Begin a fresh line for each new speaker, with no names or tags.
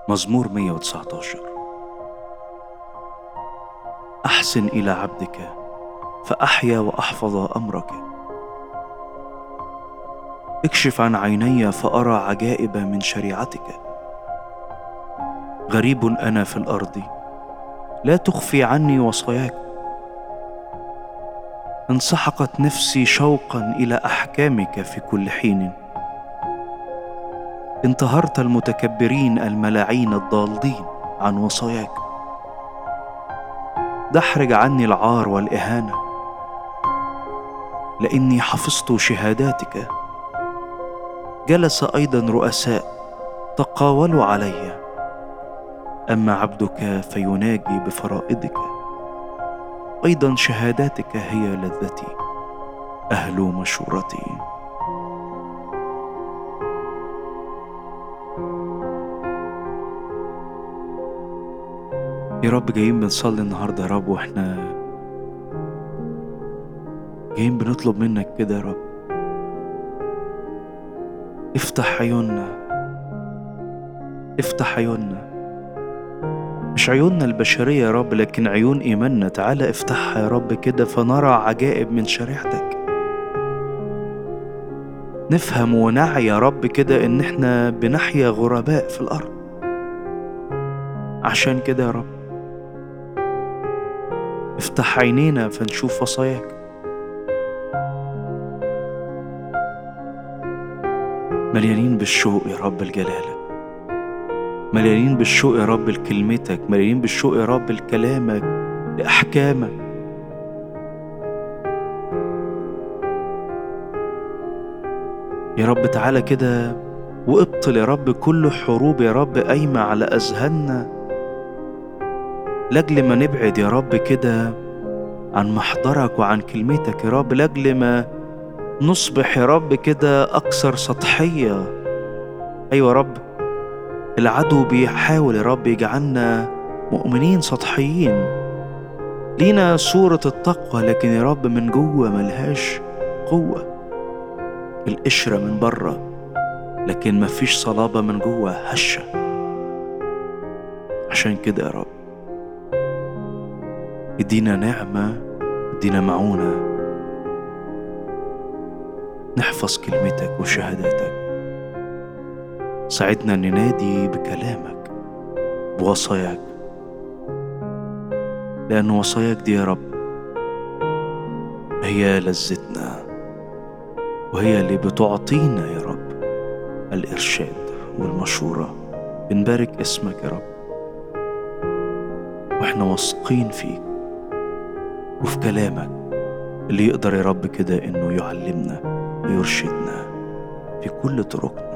مزمور 119 أحسن إلى عبدك فأحيا وأحفظ أمرك اكشف عن عيني فأرى عجائب من شريعتك غريب أنا في الأرض لا تخفي عني وصاياك انسحقت نفسي شوقا إلى أحكامك في كل حين انتهرت المتكبرين الملاعين الضالين عن وصاياك دحرج عني العار والاهانه لاني حفظت شهاداتك جلس ايضا رؤساء تقاولوا علي اما عبدك فيناجي بفرائضك ايضا شهاداتك هي لذتي اهل مشورتي يا رب جايين بنصلي النهارده يا رب واحنا جايين بنطلب منك كده يا رب افتح عيوننا افتح عيوننا مش عيوننا البشرية يا رب لكن عيون إيماننا تعالى افتحها يا رب كده فنرى عجائب من شريعتك نفهم ونعي يا رب كده إن إحنا بنحيا غرباء في الأرض عشان كده يا رب افتح عينينا فنشوف وصاياك مليانين بالشوق يا رب الجلالة مليانين بالشوق يا رب لكلمتك مليانين بالشوق يا رب لكلامك لأحكامك يا رب تعالى كده وابطل يا رب كل حروب يا رب قايمة على أذهاننا لاجل ما نبعد يا رب كده عن محضرك وعن كلمتك يا رب لاجل ما نصبح يا رب كده أكثر سطحية أيوة يا رب العدو بيحاول يا رب يجعلنا مؤمنين سطحيين لينا صورة التقوى لكن يا رب من جوه ملهاش قوة القشرة من بره لكن مفيش صلابة من جوه هشة عشان كده يا رب ادينا نعمة ادينا معونة نحفظ كلمتك وشهاداتك ساعدنا ننادي بكلامك بوصاياك لأن وصاياك دي يا رب هي لذتنا وهي اللي بتعطينا يا رب الإرشاد والمشورة بنبارك اسمك يا رب واحنا واثقين فيك وفي كلامك اللي يقدر يا رب كده انه يعلمنا ويرشدنا في كل طرقنا